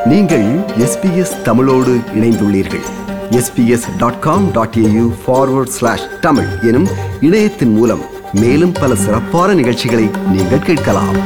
நீங்கள் எஸ்பிஎஸ் தமிழோடு இணைந்துள்ளீர்கள் SBS dot com dot AU forward slash Tamil எனும் இணையத்தின் மூலம் மேலும் பல சிறப்பான நிகழ்ச்சிகளை நீங்கள் கேட்கலாம்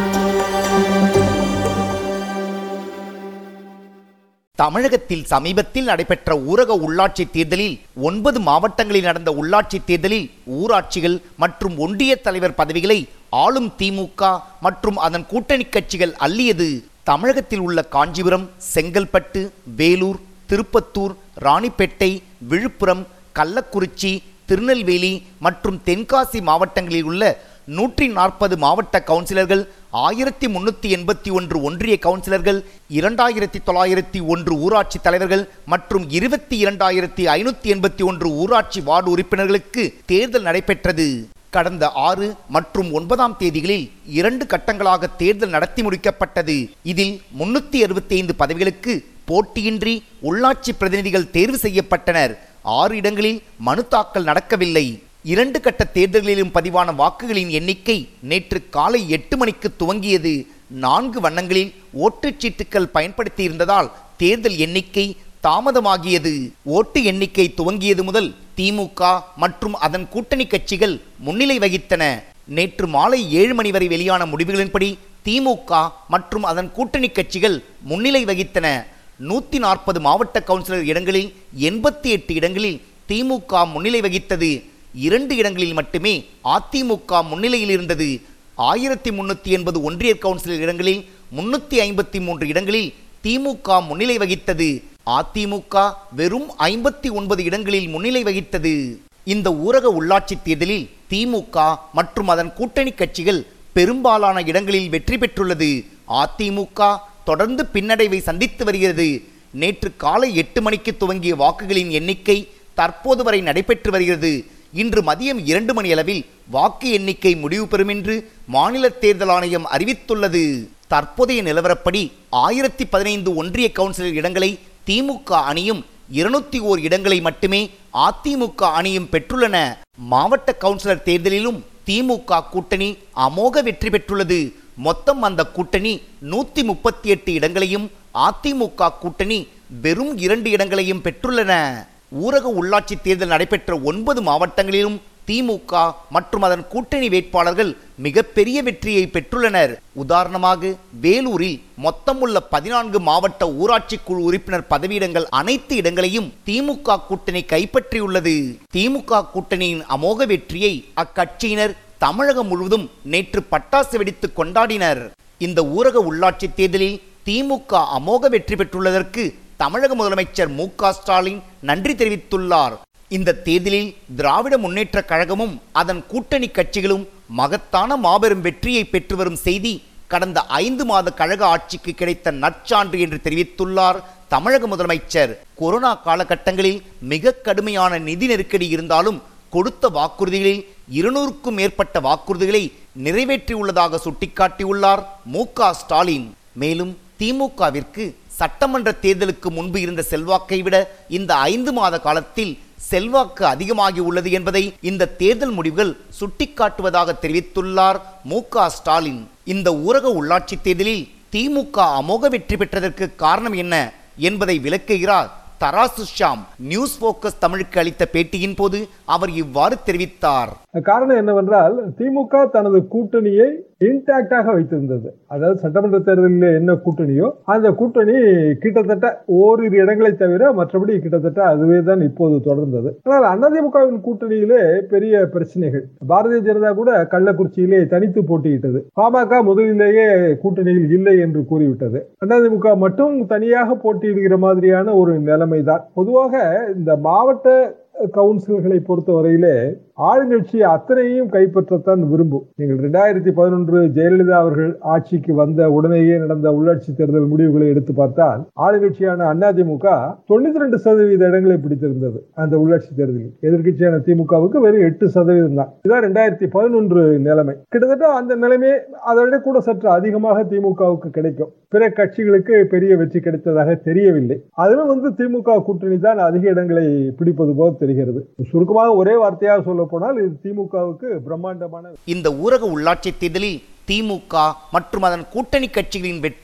தமிழகத்தில் சமீபத்தில் நடைபெற்ற ஊரக உள்ளாட்சி தேர்தலில் ஒன்பது மாவட்டங்களில் நடந்த உள்ளாட்சி தேர்தலில் ஊராட்சிகள் மற்றும் ஒன்றிய தலைவர் பதவிகளை ஆளும் திமுக மற்றும் அதன் கூட்டணி கட்சிகள் அள்ளியது தமிழகத்தில் உள்ள காஞ்சிபுரம் செங்கல்பட்டு வேலூர் திருப்பத்தூர் ராணிப்பேட்டை விழுப்புரம் கள்ளக்குறிச்சி திருநெல்வேலி மற்றும் தென்காசி மாவட்டங்களில் உள்ள நூற்றி நாற்பது மாவட்ட கவுன்சிலர்கள் ஆயிரத்தி முன்னூற்றி எண்பத்தி ஒன்று ஒன்றிய கவுன்சிலர்கள் இரண்டாயிரத்தி தொள்ளாயிரத்தி ஒன்று ஊராட்சி தலைவர்கள் மற்றும் இருபத்தி இரண்டாயிரத்தி ஐநூற்றி எண்பத்தி ஒன்று ஊராட்சி வார்டு உறுப்பினர்களுக்கு தேர்தல் நடைபெற்றது கடந்த ஆறு மற்றும் ஒன்பதாம் தேதிகளில் இரண்டு கட்டங்களாக தேர்தல் நடத்தி முடிக்கப்பட்டது இதில் முன்னூற்றி அறுபத்தி ஐந்து பதவிகளுக்கு போட்டியின்றி உள்ளாட்சி பிரதிநிதிகள் தேர்வு செய்யப்பட்டனர் ஆறு இடங்களில் மனு தாக்கல் நடக்கவில்லை இரண்டு கட்ட தேர்தல்களிலும் பதிவான வாக்குகளின் எண்ணிக்கை நேற்று காலை எட்டு மணிக்கு துவங்கியது நான்கு வண்ணங்களில் ஓட்டுச்சீட்டுகள் பயன்படுத்தியிருந்ததால் தேர்தல் எண்ணிக்கை தாமதமாகியது ஓட்டு எண்ணிக்கை துவங்கியது முதல் திமுக மற்றும் அதன் கூட்டணி கட்சிகள் முன்னிலை வகித்தன நேற்று மாலை ஏழு மணி வரை வெளியான முடிவுகளின்படி திமுக மற்றும் அதன் கூட்டணி கட்சிகள் முன்னிலை வகித்தன நூற்றி நாற்பது மாவட்ட கவுன்சிலர் இடங்களில் எண்பத்தி எட்டு இடங்களில் திமுக முன்னிலை வகித்தது இரண்டு இடங்களில் மட்டுமே அதிமுக முன்னிலையில் இருந்தது ஆயிரத்தி முன்னூற்றி எண்பது ஒன்றிய கவுன்சிலர் இடங்களில் முன்னூற்றி ஐம்பத்தி மூன்று இடங்களில் திமுக முன்னிலை வகித்தது அதிமுக வெறும் ஐம்பத்தி ஒன்பது இடங்களில் முன்னிலை வகித்தது இந்த ஊரக உள்ளாட்சி தேர்தலில் திமுக மற்றும் அதன் கூட்டணி கட்சிகள் பெரும்பாலான இடங்களில் வெற்றி பெற்றுள்ளது அதிமுக தொடர்ந்து பின்னடைவை சந்தித்து வருகிறது நேற்று காலை எட்டு மணிக்கு துவங்கிய வாக்குகளின் எண்ணிக்கை தற்போது வரை நடைபெற்று வருகிறது இன்று மதியம் இரண்டு மணி அளவில் வாக்கு எண்ணிக்கை முடிவு பெறும் என்று மாநில தேர்தல் ஆணையம் அறிவித்துள்ளது தற்போதைய நிலவரப்படி ஆயிரத்தி பதினைந்து ஒன்றிய கவுன்சிலர் இடங்களை திமுக அணியும் இருநூத்தி ஓர் இடங்களை மட்டுமே அதிமுக அணியும் பெற்றுள்ளன மாவட்ட கவுன்சிலர் தேர்தலிலும் திமுக கூட்டணி அமோக வெற்றி பெற்றுள்ளது மொத்தம் அந்த கூட்டணி நூத்தி முப்பத்தி எட்டு இடங்களையும் அதிமுக கூட்டணி வெறும் இரண்டு இடங்களையும் பெற்றுள்ளன ஊரக உள்ளாட்சி தேர்தல் நடைபெற்ற ஒன்பது மாவட்டங்களிலும் திமுக மற்றும் அதன் கூட்டணி வேட்பாளர்கள் மிகப்பெரிய வெற்றியை பெற்றுள்ளனர் உதாரணமாக வேலூரில் மொத்தம் உள்ள பதினான்கு மாவட்ட ஊராட்சி குழு உறுப்பினர் பதவியிடங்கள் அனைத்து இடங்களையும் திமுக கூட்டணி கைப்பற்றியுள்ளது திமுக கூட்டணியின் அமோக வெற்றியை அக்கட்சியினர் தமிழகம் முழுவதும் நேற்று பட்டாசு வெடித்து கொண்டாடினர் இந்த ஊரக உள்ளாட்சி தேர்தலில் திமுக அமோக வெற்றி பெற்றுள்ளதற்கு தமிழக முதலமைச்சர் மு க ஸ்டாலின் நன்றி தெரிவித்துள்ளார் இந்த தேர்தலில் திராவிட முன்னேற்றக் கழகமும் அதன் கூட்டணி கட்சிகளும் மகத்தான மாபெரும் வெற்றியை பெற்று வரும் செய்தி கடந்த ஐந்து மாத கழக ஆட்சிக்கு கிடைத்த நற்சான்று என்று தெரிவித்துள்ளார் தமிழக முதலமைச்சர் கொரோனா காலகட்டங்களில் மிக கடுமையான நிதி நெருக்கடி இருந்தாலும் கொடுத்த வாக்குறுதிகளில் இருநூறுக்கும் மேற்பட்ட வாக்குறுதிகளை நிறைவேற்றியுள்ளதாக சுட்டிக்காட்டியுள்ளார் மு க ஸ்டாலின் மேலும் திமுகவிற்கு சட்டமன்ற தேர்தலுக்கு முன்பு இருந்த செல்வாக்கை விட இந்த ஐந்து மாத காலத்தில் செல்வாக்கு அதிகமாகி உள்ளது என்பதை இந்த தேர்தல் முடிவுகள் சுட்டிக்காட்டுவதாக தெரிவித்துள்ளார் மு க ஸ்டாலின் இந்த ஊரக உள்ளாட்சி தேர்தலில் திமுக அமோக வெற்றி பெற்றதற்கு காரணம் என்ன என்பதை விளக்குகிறார் தராசு ஷாம் நியூஸ் போக்கஸ் தமிழுக்கு அளித்த பேட்டியின் போது அவர் இவ்வாறு தெரிவித்தார் காரணம் என்னவென்றால் திமுக தனது கூட்டணியை இன்டாக்டாக வைத்திருந்தது அதாவது சட்டமன்ற தேர்தலில் என்ன கூட்டணியோ அந்த கூட்டணி கிட்டத்தட்ட ஓரிரு இடங்களை தவிர மற்றபடி கிட்டத்தட்ட அதுவே தான் இப்போது தொடர்ந்தது ஆனால் அதிமுகவின் கூட்டணியிலே பெரிய பிரச்சனைகள் பாரதிய ஜனதா கூட கள்ளக்குறிச்சியிலே தனித்து போட்டியிட்டது பாமக முதலிலேயே கூட்டணியில் இல்லை என்று கூறிவிட்டது அதிமுக மட்டும் தனியாக போட்டியிடுகிற மாதிரியான ஒரு நிலைமைதான் பொதுவாக இந்த மாவட்ட கவுன்சில்களை பொறுத்தவரையிலே ஆளுங்கட்சி அத்தனையும் கைப்பற்றத்தான் விரும்பும் நீங்கள் ரெண்டாயிரத்தி பதினொன்று ஜெயலலிதா அவர்கள் ஆட்சிக்கு வந்த உடனேயே நடந்த உள்ளாட்சி தேர்தல் முடிவுகளை எடுத்து பார்த்தால் ஆளுங்கட்சியான அதிமுக தொண்ணூத்தி ரெண்டு சதவீத இடங்களை பிடித்திருந்தது அந்த உள்ளாட்சி தேர்தலில் எதிர்கட்சியான திமுகவுக்கு வெறும் எட்டு சதவீதம் தான் இதான் ரெண்டாயிரத்தி பதினொன்று நிலைமை கிட்டத்தட்ட அந்த நிலைமை அதை விட கூட சற்று அதிகமாக திமுகவுக்கு கிடைக்கும் பிற கட்சிகளுக்கு பெரிய வெற்றி கிடைத்ததாக தெரியவில்லை அதிலும் வந்து திமுக கூட்டணி தான் அதிக இடங்களை பிடிப்பது போல் தெரிகிறது சுருக்கமாக ஒரே வார்த்தையாக சொல்ல போனால் இது திமுகவுக்கு பிரம்மாண்டமான இந்த ஊரக உள்ளாட்சி தேர்தலில் திமுக மற்றும் அதன் கூட்டணி கட்சிகளின் வெற்றி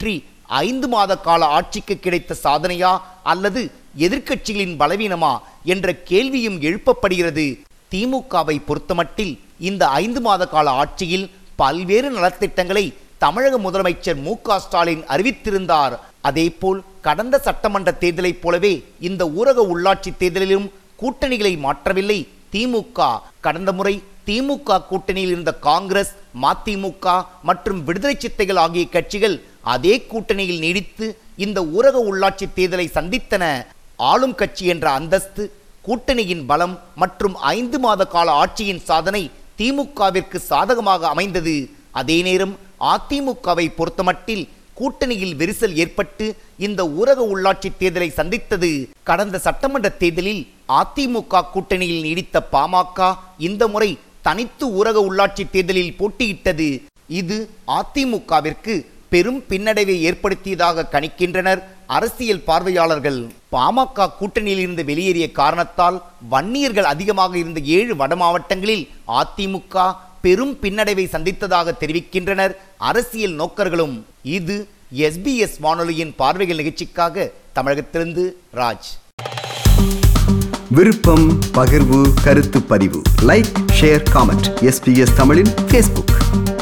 ஐந்து மாத கால ஆட்சிக்கு கிடைத்த சாதனையா அல்லது எதிர்க்கட்சிகளின் பலவீனமா என்ற கேள்வியும் எழுப்பப்படுகிறது திமுகவை பொறுத்தமட்டில் இந்த ஐந்து மாத கால ஆட்சியில் பல்வேறு நலத்திட்டங்களை தமிழக முதலமைச்சர் மு க ஸ்டாலின் அறிவித்திருந்தார் அதேபோல் கடந்த சட்டமன்ற தேர்தலைப் போலவே இந்த ஊரக உள்ளாட்சி தேர்தலிலும் கூட்டணிகளை மாற்றவில்லை திமுக கடந்த முறை திமுக கூட்டணியில் இருந்த காங்கிரஸ் மதிமுக மற்றும் விடுதலை சித்தைகள் ஆகிய கட்சிகள் அதே கூட்டணியில் நீடித்து இந்த ஊரக உள்ளாட்சி தேர்தலை சந்தித்தன ஆளும் கட்சி என்ற அந்தஸ்து கூட்டணியின் பலம் மற்றும் ஐந்து மாத கால ஆட்சியின் சாதனை திமுகவிற்கு சாதகமாக அமைந்தது அதே நேரம் அதிமுகவை பொறுத்தமட்டில் கூட்டணியில் விரிசல் ஏற்பட்டு இந்த ஊரக உள்ளாட்சி தேர்தலை சந்தித்தது கடந்த சட்டமன்ற தேர்தலில் அதிமுக கூட்டணியில் நீடித்த பாமக இந்த முறை தனித்து ஊரக உள்ளாட்சி தேர்தலில் போட்டியிட்டது இது அதிமுகவிற்கு பெரும் பின்னடைவை ஏற்படுத்தியதாக கணிக்கின்றனர் அரசியல் பார்வையாளர்கள் பாமக கூட்டணியில் இருந்து வெளியேறிய காரணத்தால் வன்னியர்கள் அதிகமாக இருந்த ஏழு வட மாவட்டங்களில் அதிமுக பெரும் பின்னடைவை சந்தித்ததாக தெரிவிக்கின்றனர் அரசியல் நோக்கர்களும் இது எஸ்பிஎஸ் வானொலியின் பார்வைகள் நிகழ்ச்சிக்காக தமிழகத்திலிருந்து ராஜ் விருப்பம் பகிர்வு கருத்து பதிவு லைக் ஷேர் காமெண்ட் எஸ்பிஎஸ் தமிழின் ஃபேஸ்புக்